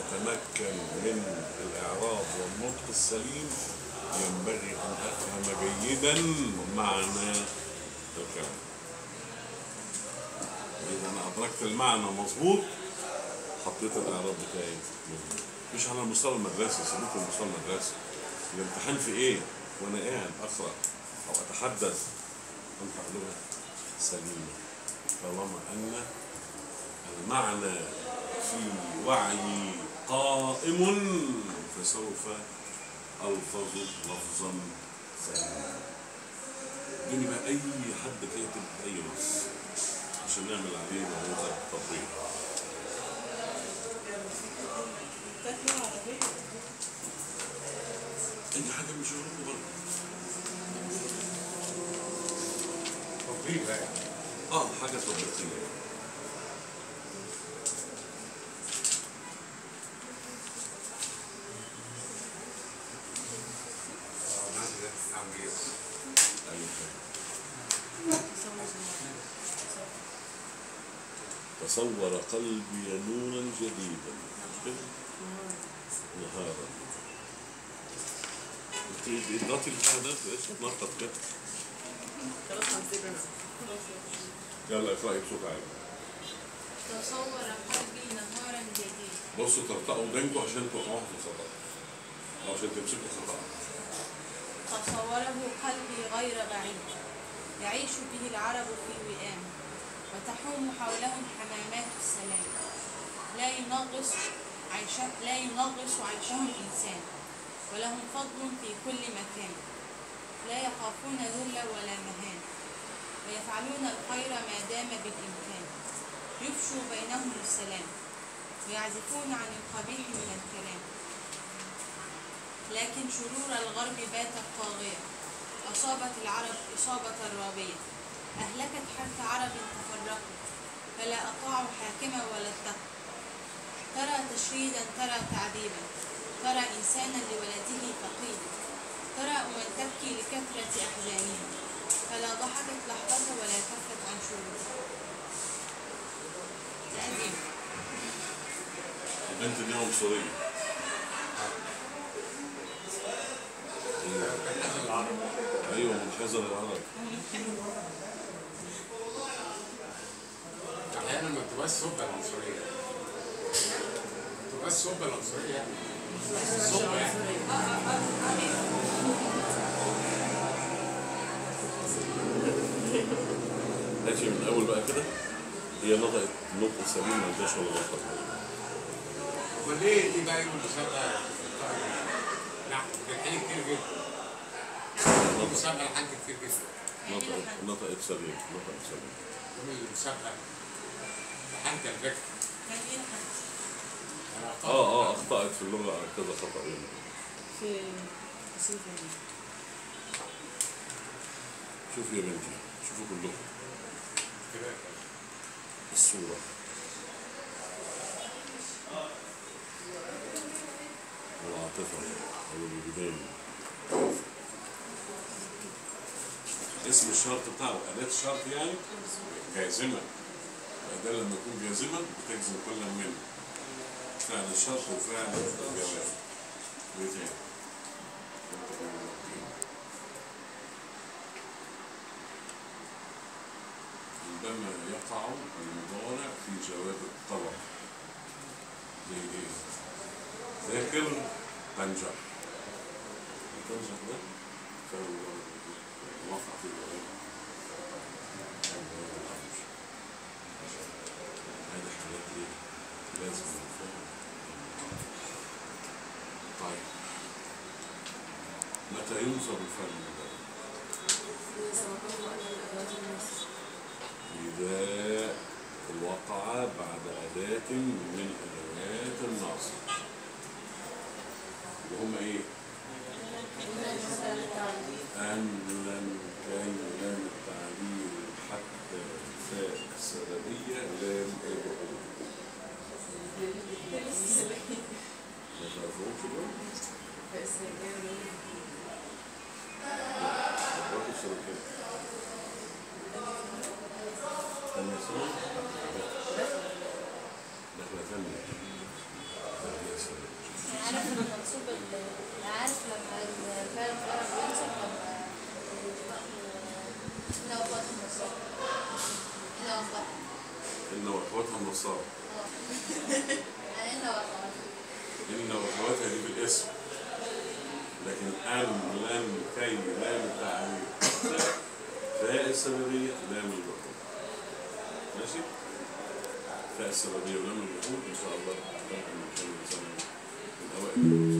أتمكن من الإعراب والنطق السليم ينبغي أن أفهم جيدا معنى الكلام إذا أنا أدركت المعنى مظبوط حطيت الإعراب بتاعي مظبوط مش على المستوى المدرسي سيبوك من المستوى المدرسي الامتحان في إيه؟ وأنا قاعد أقرأ أو أتحدث أنطق لغة سليمة طالما أن المعنى في وعي قائم فسوف ألفظ لفظا سليما ادوني بقى أي حد كاتب أي نص عشان نعمل عليه نموذج تطبيق أي حاجة مش هقوله برضه تطبيق بقى اه حاجة تطبيقية اه نعم ده نعم ايه أي حاجة تصور قلبي نورا جديدا نهارا انت اضغطي البتاع ده ايش تنطط كده خلاص هنسيبنا يلا اقرأي بصوت عالي تصور قلبي نهارا جديدا بصوا ترتقوا ودانكم عشان توقعوا في الخطأ أو عشان تمسكوا خطأ تصوره قلبي غير بعيد يعيش به العرب في وئام وتحوم حولهم حمامات السلام لا ينغص عيشه لا ينغص عيشهم إنسان ولهم فضل في كل مكان لا يخافون ذل ولا مهان ويفعلون الخير ما دام بالإمكان يفشوا بينهم السلام ويعزفون عن القبيح من الكلام لكن شرور الغرب باتت طاغية أصابت العرب إصابة رابية أهلكت حرث عرب تفرقوا فلا أطاعوا حاكما ولا اتقوا ترى تشريدا ترى تعذيبا ترى إنسانا لولده فقيدا ترى أما تبكي لكثرة أحزانها فلا ضحكت لحظة ولا كفت عن شرور تقديم البنت دي عنصرية كان العرب أيوة منحازة للعرب احيانا ما بتبقاش سبه العنصريه ما بتبقاش سبه العنصريه يعني سبه يعني ماشي من أول بقى كده هي نطقت نطق سليم ما عندهاش ولا غلطة امال ليه دي بقى يقول مسابقه نعم بتحكي كتير جدا نطقت مسابقه لحد كتير جدا نطقت نطقت سليم نطقت سليم يقول المسابقه لحد الفكر كان إيه الحد؟ انا أخطأت. اه اه اخطأت في اللغة على كذا خطأ يعني في قصيدة دي. شوفوا يا بنتي شوفوا كلكم كده. الصورة والعاطفة أو الوجدان اسم الشرط بتاعه أداة الشرط يعني جازمة الأداة لما تكون جازمة بتجزم كل منه فعل الشرط وفعل الجواب وإيه تاني؟ عندما يقع المضارع في جواب الطلب زي ايه؟ ذاكر تنجح تنجح ده فهو وقع في جواب هذه حالات ايه؟ لازم نفهم طيب متى ينصب الفن ده؟ سبقته أن الأدوات النصر إذا وقع بعد أداة من أدوات النصب وهم إيه؟ أن لم كان لم التعبير حتى فاء السببية لام الرؤوس ما تعرفوش دول؟ الرؤوس السببية تانية سنة دخلة ثانية دخلة صار أنا وأخواتي إن وأخواتها دي بالاسم لكن أن لام كي لام التعريف فاء السببية لام الجحود ماشي فاء السببية ولام الجحود إن شاء الله نكمل إن شاء الله من أوائل